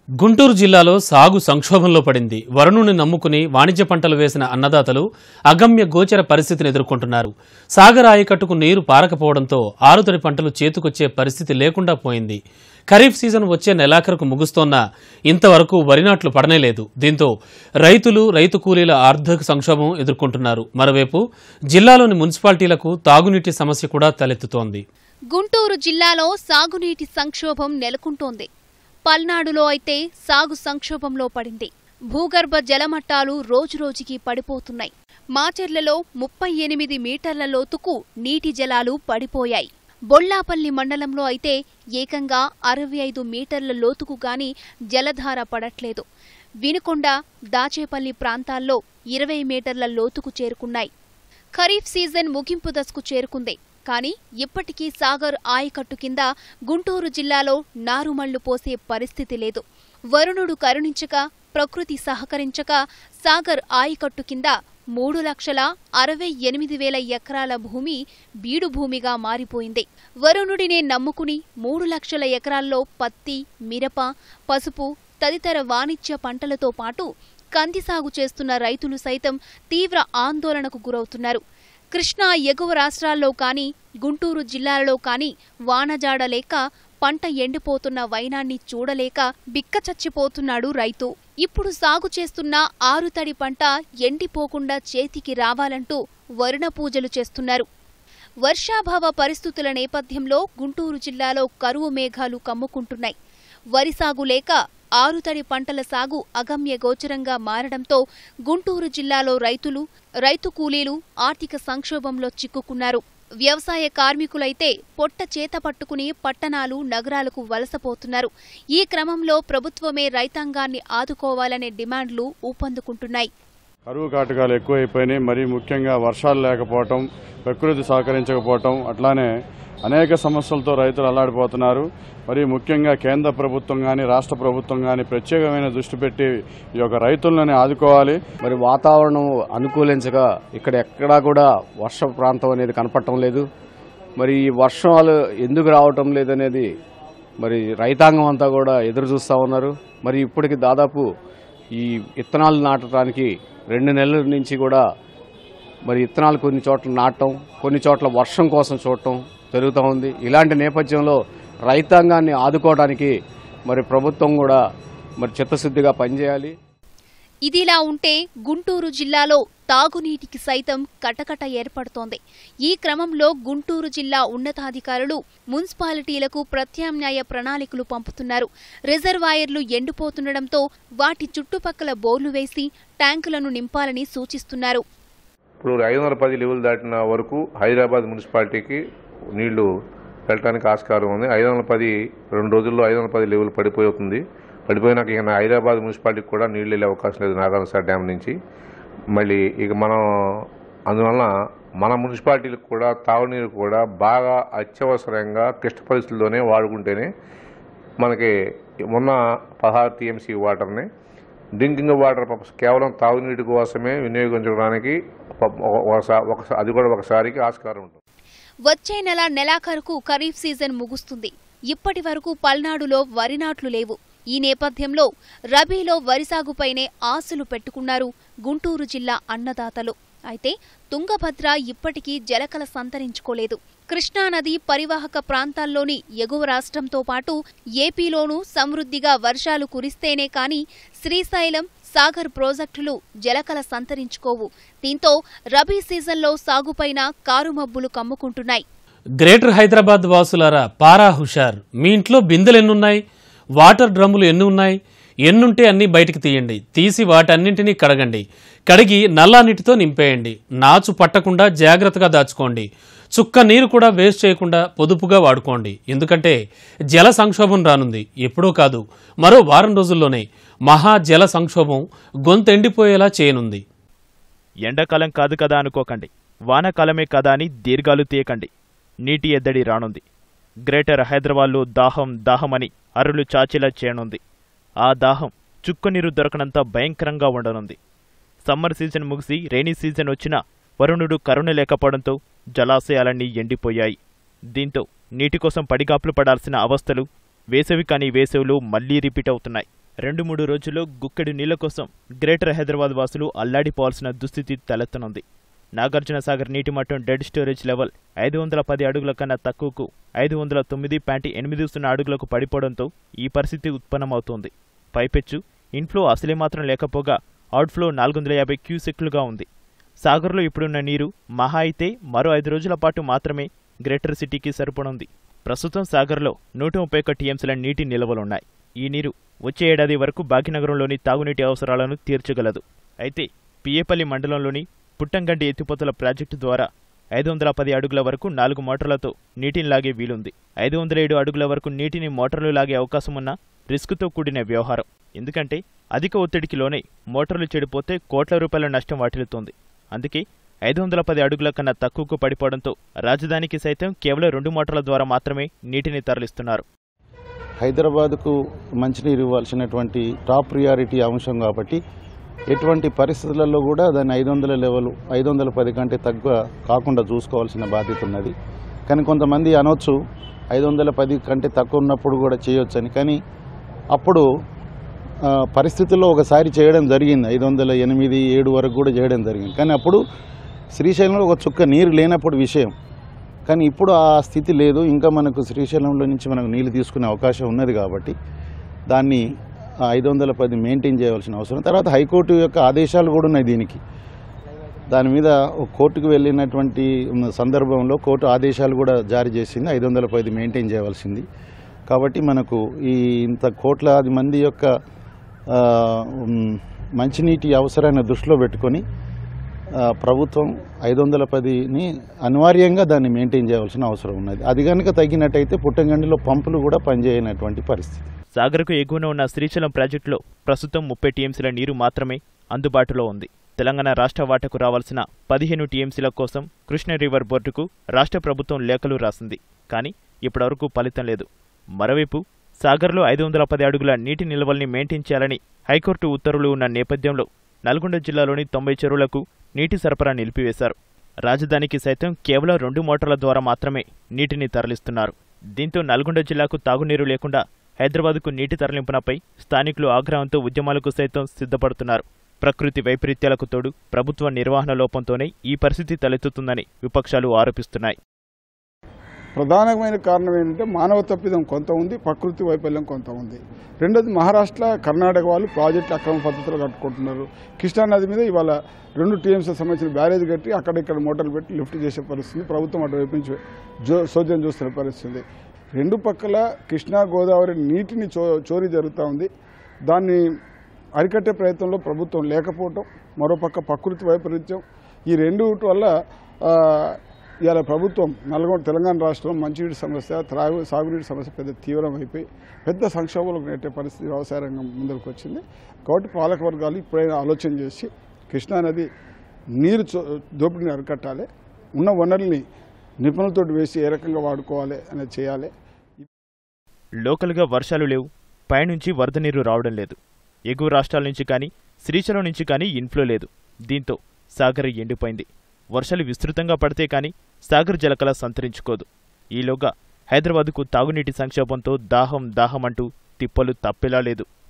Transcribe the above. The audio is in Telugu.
గుంటూరు జిల్లాలో సాగు సంక్షోభంలో పడింది వరుణుని నమ్ముకుని వాణిజ్య పంటలు వేసిన అన్నదాతలు అగమ్య గోచర పరిస్థితిని ఎదుర్కొంటున్నారు సాగర్ ఆయకట్టుకు నీరు పారకపోవడంతో ఆరుతడి పంటలు చేతికొచ్చే పరిస్థితి లేకుండా పోయింది ఖరీఫ్ సీజన్ వచ్చే నెలాఖరుకు ముగుస్తోన్నా ఇంతవరకు వరి నాట్లు పడనేలేదు దీంతో రైతులు రైతు కూలీల ఆర్థిక సంక్షోభం ఎదుర్కొంటున్నారు మరోవైపు జిల్లాలోని మున్సిపాలిటీలకు తాగునీటి సమస్య కూడా తలెత్తుతోంది గుంటూరు జిల్లాలో సాగునీటి సంక్షోభం నెలకొంటోంది పల్నాడులో అయితే సాగు సంక్షోభంలో పడింది భూగర్భ జలమట్టాలు రోజురోజుకి పడిపోతున్నాయి మాచెర్లలో ముప్పై ఎనిమిది మీటర్ల లోతుకు నీటి జలాలు పడిపోయాయి బొల్లాపల్లి మండలంలో అయితే ఏకంగా అరవై ఐదు మీటర్ల లోతుకు గాని జలధార పడట్లేదు వినుకొండ దాచేపల్లి ప్రాంతాల్లో ఇరవై మీటర్ల లోతుకు చేరుకున్నాయి ఖరీఫ్ సీజన్ ముగింపు దశకు చేరుకుంది కానీ ఇప్పటికీ సాగర్ ఆయకట్టు కింద గుంటూరు జిల్లాలో నారుమళ్లు పోసే పరిస్థితి లేదు వరుణుడు కరుణించక ప్రకృతి సహకరించక సాగర్ ఆయకట్టు కింద మూడు లక్షల అరవై ఎనిమిది వేల ఎకరాల భూమి బీడు భూమిగా మారిపోయింది వరుణుడినే నమ్ముకుని మూడు లక్షల ఎకరాల్లో పత్తి మిరప పసుపు తదితర వాణిజ్య పంటలతో పాటు కంది సాగు చేస్తున్న రైతులు సైతం తీవ్ర ఆందోళనకు గురవుతున్నారు కృష్ణా ఎగువ రాష్ట్రాల్లో కానీ గుంటూరు జిల్లాలలో కానీ వానజాడ లేక పంట ఎండిపోతున్న వైనాన్ని చూడలేక బిక్కచచ్చిపోతున్నాడు రైతు ఇప్పుడు సాగు చేస్తున్న ఆరుతడి పంట ఎండిపోకుండా చేతికి రావాలంటూ వరుణ పూజలు చేస్తున్నారు వర్షాభావ పరిస్థితుల నేపథ్యంలో గుంటూరు జిల్లాలో కరువు మేఘాలు కమ్ముకుంటున్నాయి వరి సాగు లేక ఆరుతడి పంటల సాగు అగమ్య గోచరంగా మారడంతో గుంటూరు జిల్లాలో రైతులు రైతు కూలీలు ఆర్థిక సంక్షోభంలో చిక్కుకున్నారు వ్యవసాయ కార్మికులైతే పొట్ట చేత పట్టుకుని పట్టణాలు నగరాలకు వలసపోతున్నారు ఈ క్రమంలో ప్రభుత్వమే రైతాంగాన్ని ఆదుకోవాలనే డిమాండ్లు ఊపందుకుంటున్నాయి కరువు కాటకాలు ఎక్కువైపోయినాయి మరీ ముఖ్యంగా వర్షాలు లేకపోవటం ప్రకృతి సహకరించకపోవటం అట్లానే అనేక సమస్యలతో రైతులు అల్లాడిపోతున్నారు మరి ముఖ్యంగా కేంద్ర ప్రభుత్వం కానీ రాష్ట్ర ప్రభుత్వం కానీ ప్రత్యేకమైన దృష్టి పెట్టి ఈ యొక్క రైతులను ఆదుకోవాలి మరి వాతావరణం అనుకూలించగా ఇక్కడ ఎక్కడా కూడా వర్ష ప్రాంతం అనేది కనపడటం లేదు మరి ఈ వర్షాలు ఎందుకు రావటం లేదనేది మరి రైతాంగం అంతా కూడా ఎదురు చూస్తూ ఉన్నారు మరి ఇప్పటికి దాదాపు ఈ విత్తనాలు నాటడానికి రెండు నెలల నుంచి కూడా మరి విత్తనాలు కొన్ని చోట్ల నాటడం కొన్ని చోట్ల వర్షం కోసం చూడటం జరుగుతూ ఉంది ఇలాంటి నేపథ్యంలో రైతాంగాన్ని ఆదుకోవడానికి మరి ప్రభుత్వం కూడా మరి చిత్తశుద్ధిగా పనిచేయాలి ఇదిలా ఉంటే గుంటూరు జిల్లాలో తాగునీటికి సైతం కటకట ఏర్పడుతోంది ఈ క్రమంలో గుంటూరు జిల్లా ఉన్నతాధికారులు మున్సిపాలిటీలకు ప్రత్యామ్నాయ ప్రణాళికలు పంపుతున్నారు రిజర్వాయర్లు ఎండిపోతుండటంతో వాటి చుట్టుపక్కల బోర్లు వేసి ట్యాంకులను నింపాలని సూచిస్తున్నారు ఇప్పుడు ఐదు వందల పది లెవెల్ దాటిన వరకు హైదరాబాద్ మున్సిపాలిటీకి నీళ్లు వెళ్ళటానికి ఆస్కారం ఉంది ఐదు వందల పది రెండు రోజుల్లో ఐదు వందల పది లెవెల్ పడిపోతుంది పడిపోయినాక ఇక హైదరాబాద్ మున్సిపాలిటీకి కూడా నీళ్లు వెళ్ళే అవకాశం లేదు నాగార్జున డ్యామ్ నుంచి మళ్ళీ ఇక మనం అందువలన మన మున్సిపాలిటీలకు కూడా తాగునీరు కూడా బాగా అత్యవసరంగా క్లిష్ట పరిస్థితుల్లోనే వాడుకుంటేనే మనకి మొన్న పదహారు టీఎంసీ వాటర్ని డ్రింకింగ్ వాటర్ పర్పస్ కేవలం తాగునీటి కోసమే వినియోగించడానికి ఒక- ఒకసా- ఒకసా- అది కూడా ఒకసారికి ఆస్కారం ఉంటుంది వచ్చే నెల నెలాఖరుకు ఖరీఫ్ సీజన్ ముగుస్తుంది ఇప్పటి వరకు పల్నాడులో వరి నాట్లు లేవు ఈ నేపథ్యంలో రబీలో వరి సాగుపైనే ఆశలు పెట్టుకున్నారు గుంటూరు జిల్లా అన్నదాతలు అయితే తుంగభద్ర ఇప్పటికీ జలకల సంతరించుకోలేదు కృష్ణానది పరివాహక ప్రాంతాల్లోని ఎగువ రాష్ట్రంతో పాటు ఏపీలోనూ సమృద్ధిగా వర్షాలు కురిస్తేనే కాని శ్రీశైలం సాగర్ ప్రాజెక్టులు జలకల సంతరించుకోవు దీంతో రబీ సీజన్లో సాగుపైన కారుమబ్బులు కమ్ముకుంటున్నాయి గ్రేటర్ హైదరాబాద్ వాసులారా పారా హుషార్ మీ ఇంట్లో బిందెలు ఎన్నున్నాయి వాటర్ డ్రమ్ములు ఎన్ని ఉన్నాయి ఎన్నుంటే అన్ని బయటికి తీయండి తీసి వాటన్నింటినీ కడగండి కడిగి నల్లా నీటితో నింపేయండి నాచు పట్టకుండా జాగ్రత్తగా దాచుకోండి చుక్క నీరు కూడా వేస్ట్ చేయకుండా పొదుపుగా వాడుకోండి ఎందుకంటే జల సంక్షోభం రానుంది ఎప్పుడో కాదు మరో వారం రోజుల్లోనే మహా జల సంక్షోభం గొంతెండిపోయేలా చేయనుంది ఎండాకాలం కాదు కదా అనుకోకండి వానాకాలమే కదా అని దీర్ఘాలు తీయకండి నీటి ఎద్దడి రానుంది గ్రేటర్ హైదరాబాద్లో దాహం దాహమని అరులు చాచేలా చేయనుంది ఆ దాహం చుక్క నీరు దొరకనంత భయంకరంగా ఉండనుంది సమ్మర్ సీజన్ ముగిసి రైనీ సీజన్ వచ్చినా వరుణుడు కరుణ లేకపోవడంతో జలాశయాలన్నీ ఎండిపోయాయి దీంతో నీటి కోసం పడిగాపులు పడాల్సిన అవస్థలు వేసవి కాని వేసవులు మళ్లీ రిపీట్ అవుతున్నాయి రెండు మూడు రోజుల్లో గుక్కెడు నీళ్ల కోసం గ్రేటర్ హైదరాబాద్ వాసులు అల్లాడిపోవాల్సిన దుస్థితి తలెత్తనుంది నాగార్జున సాగర్ నీటి మట్టం డెడ్ స్టోరేజ్ లెవెల్ ఐదు వందల పది అడుగుల కన్నా తక్కువకు ఐదు వందల తొమ్మిది పాయింట్ ఎనిమిది సున్నా అడుగులకు పడిపోవడంతో ఈ పరిస్థితి ఉత్పన్నమవుతోంది పైపెచ్చు ఇన్ఫ్లో అసలే మాత్రం లేకపోగా అవుట్ఫ్లో నాలుగు వందల యాభై క్యూసెక్లుగా ఉంది సాగర్లో ఇప్పుడున్న నీరు మహా అయితే మరో ఐదు రోజుల పాటు మాత్రమే గ్రేటర్ సిటీకి సరిపడుంది ప్రస్తుతం సాగర్లో నూట ముప్పై ఒక్క టీఎంసీల నీటి నిల్వలున్నాయి ఈ నీరు వచ్చే ఏడాది వరకు భాగ్యనగరంలోని తాగునీటి అవసరాలను తీర్చగలదు అయితే పిఏపల్లి మండలంలోని పుట్టంగండి ఎత్తిపోతల ప్రాజెక్టు ద్వారా ఐదు వందల పది అడుగుల వరకు నాలుగు మోటార్లతో నీటిని లాగే వీలుంది ఐదు వందల ఏడు అడుగుల వరకు నీటిని మోటార్లు లాగే అవకాశం ఉన్న రిస్క్తో కూడిన వ్యవహారం ఎందుకంటే అధిక ఒత్తిడికి లోనై మోటార్లు చెడిపోతే కోట్ల రూపాయల నష్టం వాటిల్లుతోంది అందుకే ఐదు వందల పది అడుగుల కన్నా తక్కువకు పడిపోవడంతో రాజధానికి సైతం కేవలం రెండు మోటార్ల ద్వారా మాత్రమే నీటిని తరలిస్తున్నారు హైదరాబాద్కు మంచినీరు ఇవ్వాల్సినటువంటి టాప్ ప్రియారిటీ అంశం కాబట్టి ఎటువంటి పరిస్థితులలో కూడా దాన్ని ఐదు వందల లెవెల్ ఐదు వందల పది కంటే తక్కువ కాకుండా చూసుకోవాల్సిన బాధ్యత ఉన్నది కానీ కొంతమంది అనొచ్చు ఐదు వందల పది కంటే తక్కువ ఉన్నప్పుడు కూడా చేయొచ్చని కానీ అప్పుడు ఆ, పరిస్థితుల్లో ఒకసారి చేయడం జరిగింది ఐదు వందల ఎనిమిది ఏడు వరకు కూడా చేయడం జరిగింది కానీ అప్పుడు శ్రీశైలంలో ఒక చుక్క నీరు లేనప్పుడు విషయం కానీ ఇప్పుడు ఆ స్థితి లేదు ఇంకా మనకు శ్రీశైలంలో నుంచి మనకు నీళ్లు తీసుకునే అవకాశం ఉన్నది కాబట్టి దాన్ని ఐదు వందల పది మెయింటైన్ చేయవలసిన అవసరం తర్వాత హైకోర్టు యొక్క ఆదేశాలు కూడా ఉన్నాయి దీనికి దాని మీద ఒక కోర్టుకు వెళ్ళినటువంటి సందర్భంలో కోర్టు ఆదేశాలు కూడా జారీ చేసింది ఐదు వందల పది మెయింటైన్ చేయవలసింది కాబట్టి మనకు ఈ ఇంత కోట్లాది మంది యొక్క ఆ, ఉమ్, మంచినీటి అవసరాన్ని దృష్టిలో పెట్టుకొని ఆ, ప్రభుత్వం ఐదు వందల పదిని అనివార్యంగా దాన్ని మెయింటైన్ చేయవలసిన అవసరం ఉన్నది అది కనుక తగ్గినట్టయితే పుట్టంగండిలో పంపులు కూడా పనిచేయనటువంటి పరిస్థితి సాగర్కు ఎగువన ఉన్న శ్రీశైలం ప్రాజెక్టులో ప్రస్తుతం ముప్పై టీఎంసీల నీరు మాత్రమే అందుబాటులో ఉంది తెలంగాణ రాష్ట్ర వాటకు రావాల్సిన పదిహేను టీఎంసీల కోసం కృష్ణ రివర్ బోర్డుకు రాష్ట్ర ప్రభుత్వం లేఖలు రాసింది కానీ ఇప్పటివరకు ఫలితం లేదు మరోవైపు సాగర్లో ఐదు వందల పది అడుగుల నీటి నిల్వల్ని మెయింటైన్ చేయాలని హైకోర్టు ఉత్తర్వులు ఉన్న నేపథ్యంలో నల్గొండ జిల్లాలోని తొంభై చెరువులకు నీటి సరఫరా నిలిపివేశారు రాజధానికి సైతం కేవలం రెండు మోటార్ల ద్వారా మాత్రమే నీటిని తరలిస్తున్నారు దీంతో నల్గొండ జిల్లాకు తాగునీరు లేకుండా హైదరాబాద్కు నీటి తరలింపునపై స్థానికులు ఆగ్రహంతో ఉద్యమాలకు సైతం సిద్ధపడుతున్నారు ప్రకృతి వైపరీత్యాలకు తోడు ప్రభుత్వ నిర్వహణ లోపంతోనే ఈ పరిస్థితి తలెత్తుతుందని విపక్షాలు ఆరోపిస్తున్నాయి ప్రధానమైన కారణం ఏంటంటే మానవ తప్పిదం కొంత ఉంది ప్రకృతి వైఫల్యం కొంత ఉంది రెండోది మహారాష్ట్ర కర్ణాటక వాళ్ళు ప్రాజెక్టులు అక్రమ పద్ధతిలో కట్టుకుంటున్నారు కృష్ణానది మీద ఇవాళ రెండు టీఎంసీ సంబంధించిన బ్యారేజ్ కట్టి అక్కడిక్కడ మోటార్లు పెట్టి లిఫ్ట్ చేసే పరిస్థితి ప్రభుత్వం అటువైపు నుంచి జో సోద్యం చూస్తున్న పరిస్థితి రెండు పక్కల కృష్ణా గోదావరి నీటిని చో చోరీ జరుగుతూ ఉంది దాన్ని అరికట్టే ప్రయత్నంలో ప్రభుత్వం లేకపోవటం మరోపక్క ప్రకృతి వైపరీత్యం ఈ రెండు వల్ల ఆ, ఇవాళ ప్రభుత్వం నల్గొండ తెలంగాణ రాష్ట్రంలో మంచినీటి సమస్య త్రాగు సాగునీటి సమస్య పెద్ద తీవ్రమైపోయి పెద్ద సంక్షోభంలోకి నెట్టే పరిస్థితి వ్యవసాయ రంగం ముందుకు వచ్చింది కాబట్టి పాలక వర్గాలు ఇప్పుడైనా ఆలోచన చేసి కృష్ణానది నీరు చో- దోపిడీని అరికట్టాలి ఉన్న వనరుల్ని నిపుణులతో వేసి ఏ రకంగా వాడుకోవాలి అనేది చేయాలి లోకల్గా వర్షాలు లేవు పైనుంచి వరద నీరు రావడం లేదు ఎగువ రాష్ట్రాల నుంచి కానీ శ్రీశైలం నుంచి కానీ ఇన్ఫ్లో లేదు దీంతో సాగర్ ఎండిపోయింది వర్షాలు విస్తృతంగా పడితే కానీ సాగర్ జలకళ సంతరించుకోదు ఈలోగా హైదరాబాద్కు తాగునీటి సంక్షోభంతో దాహం దాహం అంటూ తిప్పలు తప్పేలా లేదు